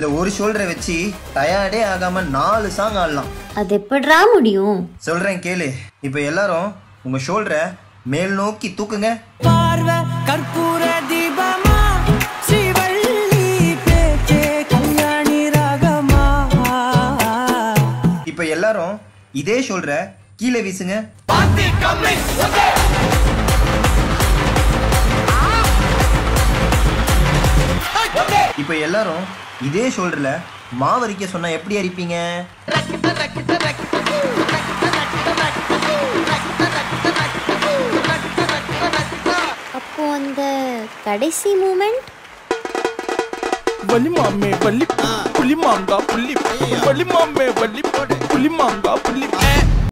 இந்த ஒரு ஷோல்டரை வச்சு டயர்டே ஆகாம நாலு சாங் ஆடலாம் அது எப்படிரா முடியும் சொல்றேன் கேளு இப்போ எல்லாரும் உங்க ஷோல்டரை மேல் நோக்கி தூக்குங்க பார்வை கற்பூர தீபமா ஸ்ரீவள்ளி பேச்சே கல்யாணி ராகமா இப்போ எல்லாரும் இதே ஷோல்டரை கீழே வீசுங்க இப்போ எல்லாரும் இதே ஷோல்டர்ல மாவரிக்க சொன்னா எப்படி அரிப்பீங்க அப்போ அந்த கடைசி மூமெண்ட் வலி மாமே வலி புலி மாங்கா புள்ளி வலி மாமே வலி புலி மாங்கா புள்ளி